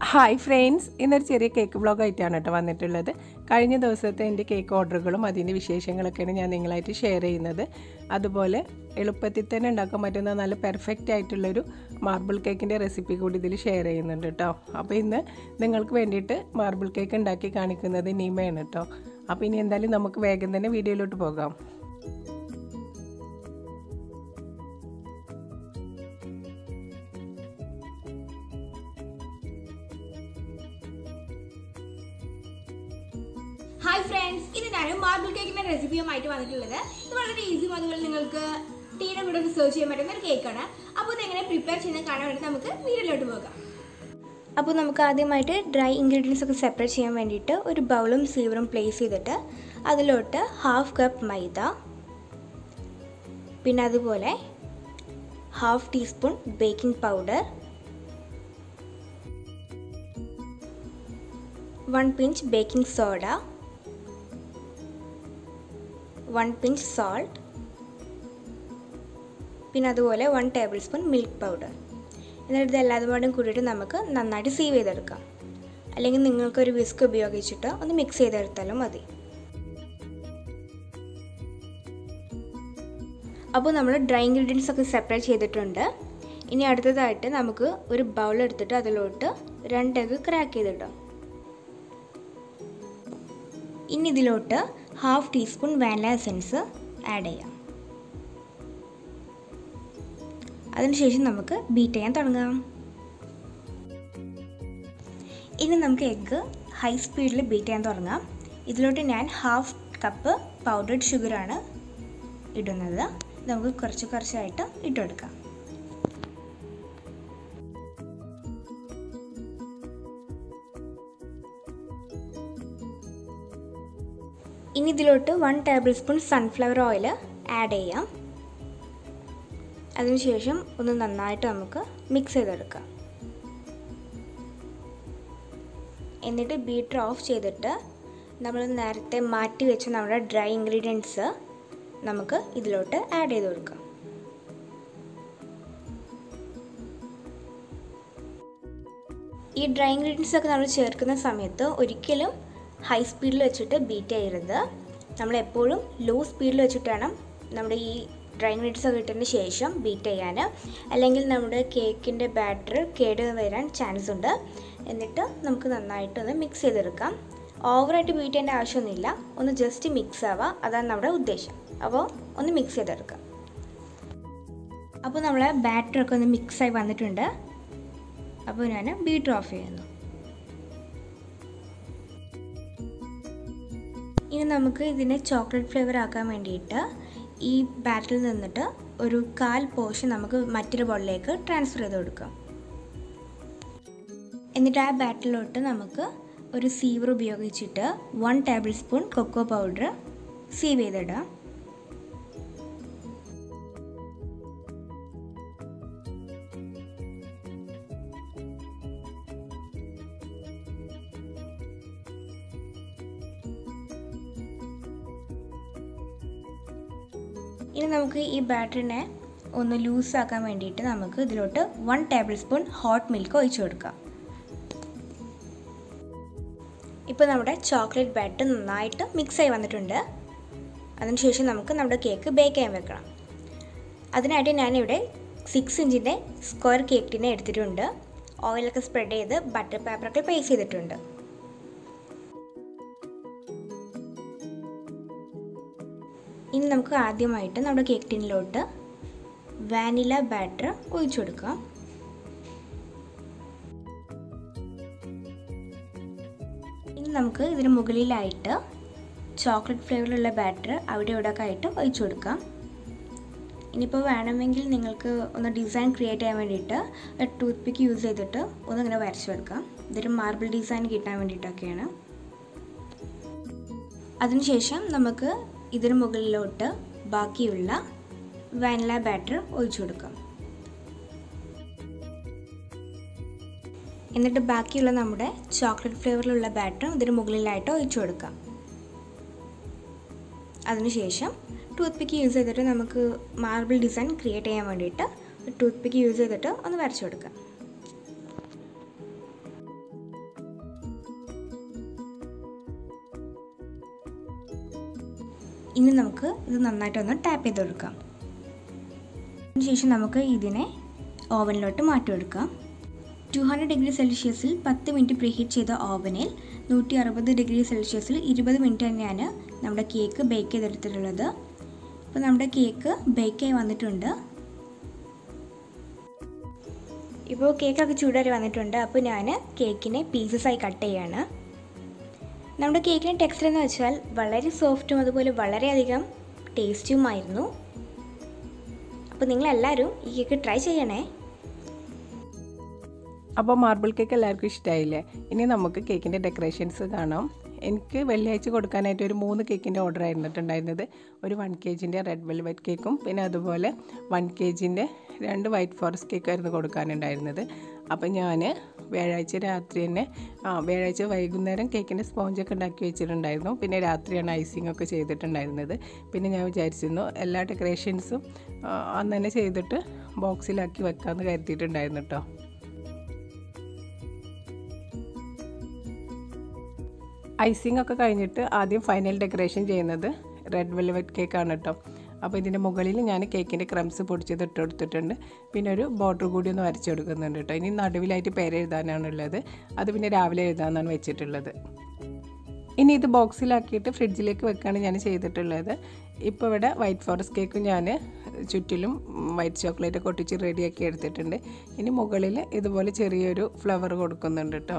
hi friends ഇന്നൊരു ചെറിയ cake vlog ആയിട്ടാണ് കേട്ടോ വന്നിട്ടുള്ളത് കഴിഞ്ഞ ദിവസത്തെ എൻ്റെ കേക്ക് ഓർഡറുകളും അതിൻ്റെ വിശേഷങ്ങളൊക്കെയാണ് ഞാൻ നിങ്ങളായിട്ട് ഷെയർ ചെയ്യുന്നത് അതുപോലെ എളുപ്പത്തിൽ തന്നെ ഉണ്ടാക്കാൻ പറ്റുന്ന നല്ല പെർഫെക്റ്റ് ആയിട്ടുള്ളൊരു മാർബിൾ കേക്കിൻ്റെ റെസിപ്പി കൂടി ഇതിൽ ഷെയർ ചെയ്യുന്നുണ്ട് കേട്ടോ അപ്പോൾ ഇന്ന് നിങ്ങൾക്ക് വേണ്ടിയിട്ട് മാർബിൾ കേക്ക് ഉണ്ടാക്കി കാണിക്കുന്നത് നീമയാണ് കേട്ടോ അപ്പോൾ ഇനി എന്തായാലും നമുക്ക് വേഗം തന്നെ വീഡിയോയിലോട്ട് പോകാം ഹായ് ഫ്രണ്ട്സ് ഇത് ഞാൻ മാർബിൾ കേക്കിന്റെ റെസിപ്പിയുമായിട്ട് വന്നിട്ടുള്ളത് ഇത് വളരെ ഈസി അതുപോലെ നിങ്ങൾക്ക് ടീയുടെ കൂടെ ഒന്ന് സെർച്ച് ചെയ്യാൻ പറ്റുന്ന ഒരു കേക്കാണ് അപ്പോൾ ഇത് എങ്ങനെ പ്രിപ്പയർ ചെയ്യുന്നത് കാണാൻ വേണ്ടി നമുക്ക് വീഡിയോയിലോട്ട് പോകാം അപ്പോൾ നമുക്ക് ആദ്യമായിട്ട് ഡ്രൈ ഇൻഗ്രീഡിയൻസ് ഒക്കെ സെപ്പറേറ്റ് ചെയ്യാൻ വേണ്ടിയിട്ട് ഒരു ബൗളും സീവറും പ്ലേസ് ചെയ്തിട്ട് അതിലോട്ട് ഹാഫ് കപ്പ് മൈദ പിന്നെ അതുപോലെ half teaspoon baking powder one pinch baking soda one pinch salt പിന്നെ അതുപോലെ one table spoon milk powder എന്നിട്ട് ഇത് എല്ലാതും കൂടിയിട്ട് നമുക്ക് നന്നായിട്ട് സീവ് ചെയ്തെടുക്കാം അല്ലെങ്കിൽ നിങ്ങൾക്കൊരു വിസ്ക് ഉപയോഗിച്ചിട്ട് ഒന്ന് മിക്സ് ചെയ്തെടുത്താലും മതി അപ്പോൾ നമ്മൾ ഡ്രൈ ഇൻഗ്രീഡിയൻസ് ഒക്കെ സെപ്പറേറ്റ് ചെയ്തിട്ടുണ്ട് ഇനി അടുത്തതായിട്ട് നമുക്ക് ഒരു ബൗൾ എടുത്തിട്ട് അതിലോട്ട് രണ്ട് എഗ് ക്രാക്ക് ചെയ്തിടാം ഇനി ഇതിലോട്ട് half teaspoon vanilla essence add ചെയ്യാം അതിനുശേഷം നമുക്ക് ബീറ്റ് ചെയ്യാൻ തുടങ്ങാം ഇനി നമുക്ക് എഗ്ഗ് ഹൈ സ്പീഡിൽ ബീറ്റ് ചെയ്യാൻ തുടങ്ങാം ഇതിലോട്ട് ഞാൻ ഹാഫ് കപ്പ് പൗഡർഡ് ഷുഗറാണ് ഇടുന്നത് നമുക്ക് കുറച്ച് കുറച്ചായിട്ട് ഇട്ടുകൊടുക്കാം ഇനി ഇതിലോട്ട് one table spoon sunflower oil add ചെയ്യാം അതിനുശേഷം ഒന്ന് നന്നായിട്ട് നമുക്ക് മിക്സ് ചെയ്തെടുക്കാം എന്നിട്ട് ബീറ്റർ ഓഫ് ചെയ്തിട്ട് നമ്മൾ നേരത്തെ മാറ്റി വെച്ച നമ്മുടെ ഡ്രൈ ഇൻഗ്രീഡിയൻസ് നമുക്ക് ഇതിലോട്ട് ആഡ് ചെയ്ത് കൊടുക്കാം ഈ ഡ്രൈ ഇൻഗ്രീഡിയൻസ് ഒക്കെ നമ്മൾ ചേർക്കുന്ന സമയത്ത് ഒരിക്കലും ഹൈ സ്പീഡിൽ വെച്ചിട്ട് ബീറ്റ് ചെയ്യരുത് നമ്മൾ എപ്പോഴും ലോ സ്പീഡിൽ വെച്ചിട്ട് വേണം നമ്മുടെ ഈ ഡ്രൈ ഇൻഗ്രീഡിയൻസ് ഒക്കെ ഇട്ടതിന് ശേഷം ബീറ്റ് ചെയ്യാൻ അല്ലെങ്കിൽ നമ്മുടെ കേക്കിൻ്റെ ബാറ്റർ കേട് വരാൻ ചാൻസ് ഉണ്ട് എന്നിട്ട് നമുക്ക് നന്നായിട്ടൊന്ന് മിക്സ് ചെയ്തെടുക്കാം ഓവറായിട്ട് ബീറ്റ് ചെയ്യേണ്ട ആവശ്യമൊന്നുമില്ല ഒന്ന് ജസ്റ്റ് മിക്സ് ആവുക അതാണ് നമ്മുടെ ഉദ്ദേശം അപ്പോൾ ഒന്ന് മിക്സ് ചെയ്തെടുക്കാം അപ്പോൾ നമ്മളെ ബാറ്ററൊക്കെ ഒന്ന് മിക്സായി വന്നിട്ടുണ്ട് അപ്പോൾ ഞാൻ ബീറ്റർ ഓഫ് ചെയ്യുന്നു ഇനി നമുക്ക് ഇതിനെ ചോക്ലേറ്റ് ഫ്ലേവർ ആക്കാൻ വേണ്ടിയിട്ട് ഈ ബാറ്ററിൽ നിന്നിട്ട് ഒരു കാൽ പോർഷൻ നമുക്ക് മറ്റൊരു ബോളിലേക്ക് ട്രാൻസ്ഫർ ചെയ്ത് കൊടുക്കാം എന്നിട്ട് ആ ബാറ്ററിലോട്ട് നമുക്ക് ഒരു സീവർ ഉപയോഗിച്ചിട്ട് one table spoon cocoa powder sieve ചെയ്തിടാം ഇനി നമുക്ക് ഈ ബാറ്ററിനെ ഒന്ന് ലൂസാക്കാൻ വേണ്ടിയിട്ട് നമുക്ക് ഇതിലോട്ട് one table spoon hot milk ഒഴിച്ചു കൊടുക്കാം ഇപ്പോൾ നമ്മുടെ ചോക്ലേറ്റ് ബാറ്റർ നന്നായിട്ട് മിക്സായി വന്നിട്ടുണ്ട് അതിനുശേഷം നമുക്ക് നമ്മുടെ കേക്ക് ബേക്ക് ചെയ്യാൻ വെക്കണം അതിനായിട്ട് ഞാനിവിടെ സിക്സ് ഇഞ്ചിൻ്റെ സ്ക്വയർ കേക്ക് ടിന്നെ എടുത്തിട്ടുണ്ട് ഓയിലൊക്കെ സ്പ്രെഡ് ചെയ്ത് ബട്ടർ പേപ്പറൊക്കെ പേസ്റ്റ് ചെയ്തിട്ടുണ്ട് ഇനി നമുക്ക് ആദ്യമായിട്ട് നമ്മുടെ കേക്ക് ടിന്നിലോട്ട് വാനില ബാറ്റർ ഒഴിച്ചു കൊടുക്കാം ഇനി നമുക്ക് ഇതിന് മുകളിലായിട്ട് ചോക്ലേറ്റ് ഫ്ലേവറിലുള്ള ബാറ്റർ അവിടെ ഇവിടെ ഒക്കെ ആയിട്ട് ഒഴിച്ചു കൊടുക്കാം ഇനിയിപ്പോൾ വേണമെങ്കിൽ നിങ്ങൾക്ക് ഒന്ന് ഡിസൈൻ ക്രിയേറ്റ് ചെയ്യാൻ വേണ്ടിയിട്ട് ഒരു ടൂത്ത് പിക്ക് യൂസ് ചെയ്തിട്ട് ഒന്നിങ്ങനെ വരച്ചെടുക്കാം ഇതൊരു മാർബിൾ ഡിസൈൻ കിട്ടാൻ വേണ്ടിയിട്ടൊക്കെയാണ് അതിനുശേഷം നമുക്ക് ഇതിന് മുകളിലോട്ട് ബാക്കിയുള്ള വാനില ബാറ്റർ ഒഴിച്ചു കൊടുക്കാം എന്നിട്ട് ബാക്കിയുള്ള നമ്മുടെ ചോക്ലേറ്റ് ഫ്ലേവറിലുള്ള ബാറ്റർ ഇതിന് മുകളിലായിട്ട് ഒഴിച്ചു കൊടുക്കാം അതിനുശേഷം ടൂത്ത് പിക്ക് യൂസ് ചെയ്തിട്ട് നമുക്ക് മാർബിൾ ഡിസൈൻ ക്രിയേറ്റ് ചെയ്യാൻ വേണ്ടിയിട്ട് ടൂത്ത് പിക്ക് യൂസ് ചെയ്തിട്ട് ഒന്ന് വരച്ചു കൊടുക്കാം ഇനി നമുക്ക് ഇത് നന്നായിട്ടൊന്ന് ടാപ്പ് ചെയ്ത് കൊടുക്കാം അതിനുശേഷം നമുക്ക് ഇതിനെ ഓവനിലോട്ട് മാറ്റിയെടുക്കാം ടു ഹൺഡ്രഡ് ഡിഗ്രി സെൽഷ്യസിൽ പത്ത് മിനിറ്റ് പ്രീഹീറ്റ് ചെയ്ത ഓവനിൽ നൂറ്റി അറുപത് ഡിഗ്രി സെൽഷ്യസിൽ ഇരുപത് മിനിറ്റ് തന്നെയാണ് നമ്മുടെ കേക്ക് ബേക്ക് ചെയ്തെടുത്തിട്ടുള്ളത് അപ്പോൾ നമ്മുടെ കേക്ക് ബേക്കായി വന്നിട്ടുണ്ട് ഇപ്പോൾ കേക്കൊക്കെ ചൂടാറി വന്നിട്ടുണ്ട് അപ്പോൾ ഞാൻ കേക്കിനെ പീസസായി കട്ട് ചെയ്യാണ് നമ്മുടെ കേക്കിൻ്റെ ടെക്സ്ചർ എന്ന് വെച്ചാൽ വളരെ സോഫ്റ്റും അതുപോലെ വളരെയധികം ടേസ്റ്റുമായിരുന്നു അപ്പോൾ നിങ്ങളെല്ലാവരും ഈ കേക്ക് ട്രൈ ചെയ്യണേ അപ്പോൾ മാർബിൾ കേക്ക് എല്ലാവർക്കും ഇഷ്ടമായില്ലേ ഇനി നമുക്ക് കേക്കിൻ്റെ ഡെക്കറേഷൻസ് കാണാം എനിക്ക് വെള്ളിയാഴ്ച കൊടുക്കാനായിട്ട് ഒരു മൂന്ന് കേക്കിൻ്റെ ഓർഡർ ആയിരുന്നിട്ടുണ്ടായിരുന്നത് ഒരു വൺ കെ ജിൻ്റെ റെഡ് വെൽവെറ്റ് കേക്കും പിന്നെ അതുപോലെ വൺ കെ ജിൻ്റെ രണ്ട് വൈറ്റ് ഫോറസ്റ്റ് കേക്കായിരുന്നു കൊടുക്കാനുണ്ടായിരുന്നത് അപ്പം ഞാൻ വ്യാഴാഴ്ച രാത്രി തന്നെ ആ വ്യാഴാഴ്ച വൈകുന്നേരം കേക്കിൻ്റെ സ്പോഞ്ചൊക്കെ ഉണ്ടാക്കി വെച്ചിട്ടുണ്ടായിരുന്നു പിന്നെ രാത്രിയാണ് ഐസിങ് ഒക്കെ ചെയ്തിട്ടുണ്ടായിരുന്നത് പിന്നെ ഞാൻ വിചാരിച്ചിരുന്നു എല്ലാ ഡെക്കറേഷൻസും അന്ന് തന്നെ ചെയ്തിട്ട് ബോക്സിലാക്കി വെക്കാമെന്ന് കരുതിയിട്ടുണ്ടായിരുന്നു കേട്ടോ ഐസിങ് ഒക്കെ കഴിഞ്ഞിട്ട് ആദ്യം ഫൈനൽ ഡെക്കറേഷൻ ചെയ്യുന്നത് റെഡ് വെൽവെറ്റ് കേക്കാണ് കേട്ടോ അപ്പോൾ ഇതിൻ്റെ മുകളിൽ ഞാൻ കേക്കിൻ്റെ ക്രംസ് പൊടിച്ചത് ഇട്ട് കൊടുത്തിട്ടുണ്ട് പിന്നെ ഒരു ബോർഡർ കൂടി ഒന്ന് വരച്ച് കൊടുക്കുന്നുണ്ട് കേട്ടോ ഇനി നടുവിലായിട്ട് പേര് എഴുതാനാണുള്ളത് അത് പിന്നെ രാവിലെ എഴുതാമെന്നാണ് വെച്ചിട്ടുള്ളത് ഇനി ഇത് ബോക്സിലാക്കിയിട്ട് ഫ്രിഡ്ജിലേക്ക് വെക്കുകയാണ് ഞാൻ ചെയ്തിട്ടുള്ളത് ഇപ്പോൾ ഇവിടെ വൈറ്റ് ഫോറസ്റ്റ് കേക്കും ഞാൻ ചുറ്റിലും വൈറ്റ് ചോക്ലേറ്റ് ഒക്കെ ഒട്ടിച്ച് റെഡിയാക്കി എടുത്തിട്ടുണ്ട് ഇനി മുകളിൽ ഇതുപോലെ ചെറിയൊരു ഫ്ലവർ കൊടുക്കുന്നുണ്ട് കേട്ടോ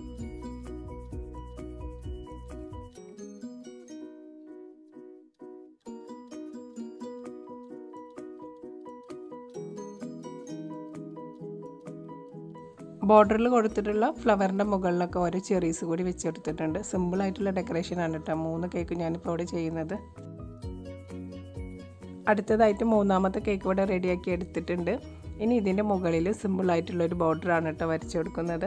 ബോർഡറിൽ കൊടുത്തിട്ടുള്ള ഫ്ലവറിൻ്റെ മുകളിലൊക്കെ ഓരോ ചെറീസ് കൂടി വെച്ചെടുത്തിട്ടുണ്ട് സിമ്പിളായിട്ടുള്ള ഡെക്കറേഷനാണ് കേട്ടോ മൂന്ന് കേക്ക് ഞാനിപ്പോൾ ഇവിടെ ചെയ്യുന്നത് അടുത്തതായിട്ട് മൂന്നാമത്തെ കേക്ക് ഇവിടെ റെഡിയാക്കി എടുത്തിട്ടുണ്ട് ഇനി ഇതിൻ്റെ മുകളിൽ സിമ്പിളായിട്ടുള്ളൊരു ബോർഡറാണ് കേട്ടോ വരച്ചു കൊടുക്കുന്നത്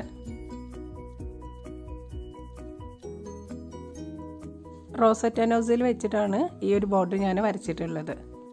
റോസറ്റാനോസിൽ വെച്ചിട്ടാണ് ഈ ഒരു ബോർഡർ ഞാൻ വരച്ചിട്ടുള്ളത്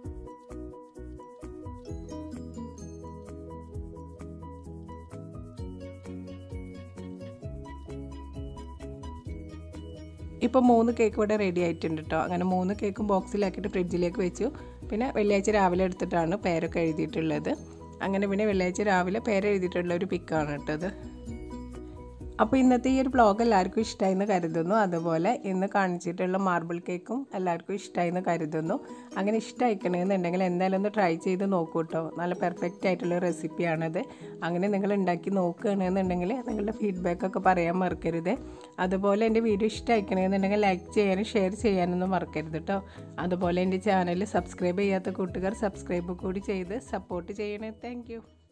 ഇപ്പോൾ മൂന്ന് കേക്ക് ഇവിടെ റെഡി ആയിട്ടുണ്ട് കേട്ടോ അങ്ങനെ മൂന്ന് കേക്കും ബോക്സിലാക്കിയിട്ട് ഫ്രിഡ്ജിലേക്ക് വെച്ചു പിന്നെ വെള്ളിയാഴ്ച രാവിലെ എടുത്തിട്ടാണ് പേരൊക്കെ എഴുതിയിട്ടുള്ളത് അങ്ങനെ പിന്നെ വെള്ളിയാഴ്ച രാവിലെ പേരെഴുതിയിട്ടുള്ള ഒരു പിക്കാണ് കേട്ടത് അപ്പോൾ ഇന്നത്തെ ഈ ഒരു ബ്ലോഗ് എല്ലാവർക്കും ഇഷ്ടമായി എന്ന് കരുതുന്നു അതുപോലെ ഇന്ന് കാണിച്ചിട്ടുള്ള മാർബിൾ കേക്കും എല്ലാവർക്കും ഇഷ്ടമായി എന്ന് കരുതുന്നു അങ്ങനെ ഇഷ്ടമായിക്കണമെന്നുണ്ടെങ്കിൽ എന്തായാലും ഒന്ന് ട്രൈ ചെയ്ത് നോക്കൂ കേട്ടോ നല്ല പെർഫെക്റ്റ് ആയിട്ടുള്ള റെസിപ്പിയാണത് അങ്ങനെ നിങ്ങൾ ഉണ്ടാക്കി നോക്കുകയാണെന്നുണ്ടെങ്കിൽ നിങ്ങളുടെ ഫീഡ്ബാക്കൊക്കെ പറയാൻ മറക്കരുത് അതുപോലെ എൻ്റെ വീഡിയോ ഇഷ്ടമായിക്കണമെന്നുണ്ടെങ്കിൽ ലൈക്ക് ചെയ്യാനും ഷെയർ ചെയ്യാനൊന്നും മറക്കരുത് കേട്ടോ അതുപോലെ എൻ്റെ ചാനൽ സബ്സ്ക്രൈബ് ചെയ്യാത്ത കൂട്ടുകാർ സബ്സ്ക്രൈബ് കൂടി ചെയ്ത് സപ്പോർട്ട് ചെയ്യണേ താങ്ക്